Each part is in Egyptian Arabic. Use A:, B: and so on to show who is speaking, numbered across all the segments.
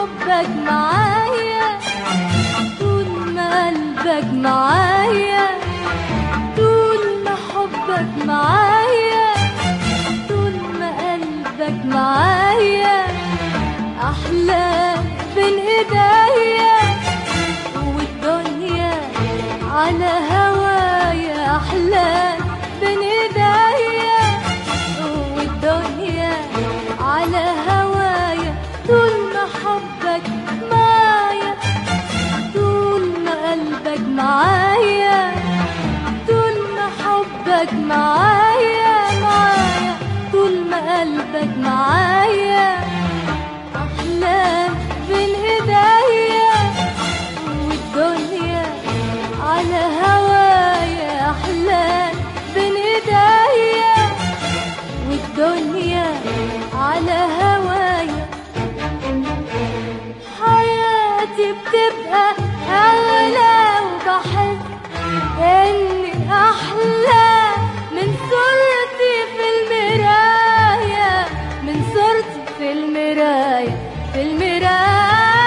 A: حبك معايا طول ما قلبك معايا طول ما حبك معايا طول ما قلبك معايا أحلى بين إيديا والدنيا على هوايا أحلى بين إيديا والدنيا على هوايا طول ما حبك معايا طول ما قلبك معايا طول ما حبك معايا معايا طول ما قلبك معايا أحلام بين إيديا والدنيا على هوايا أحلام بين إيديا والدنيا على هوايا حياتي بتبقى أغلى وبحس إني أحلى من صورتي في المراية من صورتي في المراية في المراية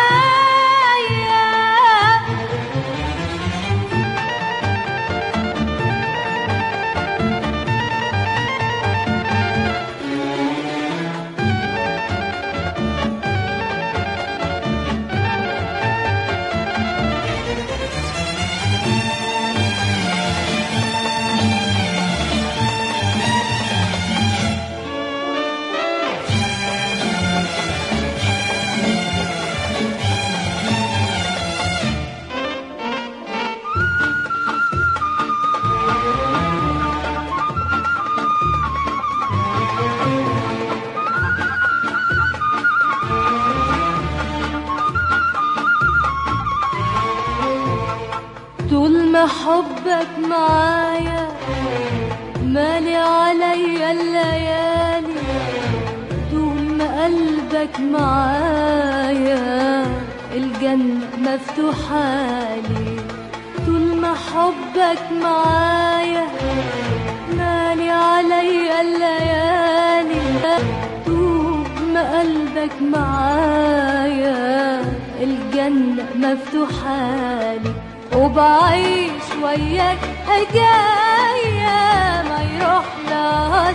A: طول ما حبك معايا مالي عليا الليالي طول ما قلبك معايا الجنة مفتوحة لي طول ما حبك معايا مالي عليا الليالي طول ما قلبك معايا الجنة مفتوحة لي وبعيش وياك حكاية ما يروح لهاش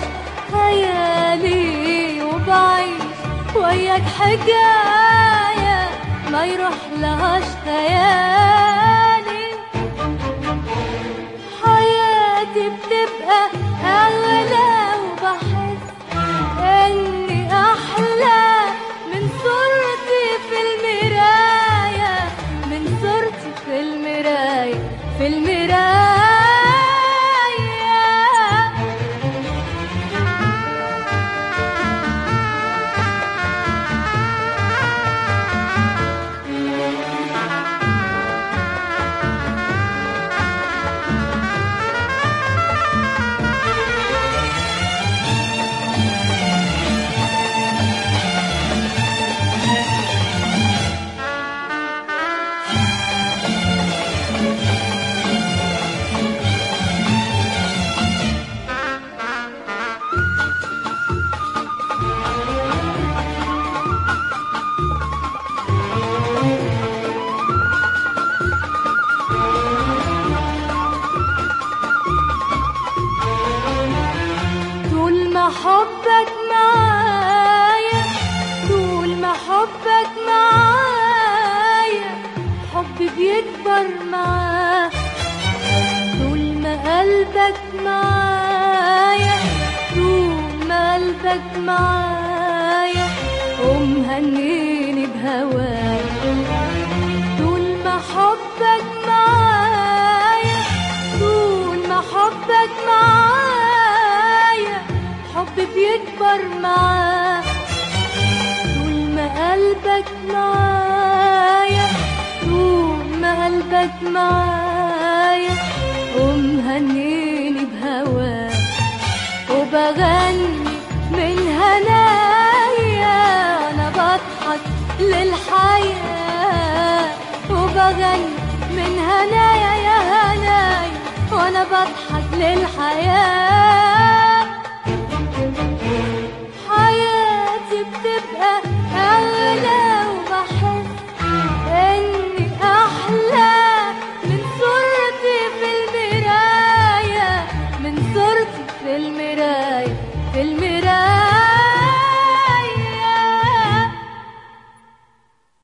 A: خيالي وبعيش وياك حكاية ما يروح لهاش خيالي حياتي بتبقى أغلى وبحس إني أحلى من صورتي في المراية من صورتي في المراية في المراية طول ما حبك معايا طول ما حبك معايا حبي بيكبر معاه طول ما قلبك معايا طول ما قلبك معايا ومهنيني بهواك طول ما حبك معايا طول ما حبك معايا حبي بيكبر معاه طول ما قلبك معايا طول ما قلبك معايا ومهنيني بهواك وبغني من هنايا انا بضحك للحياة وبغني من هنايا يا هنايا وانا بضحك للحياة حياتي بتبقى أغلى وبحس في المراية في المراية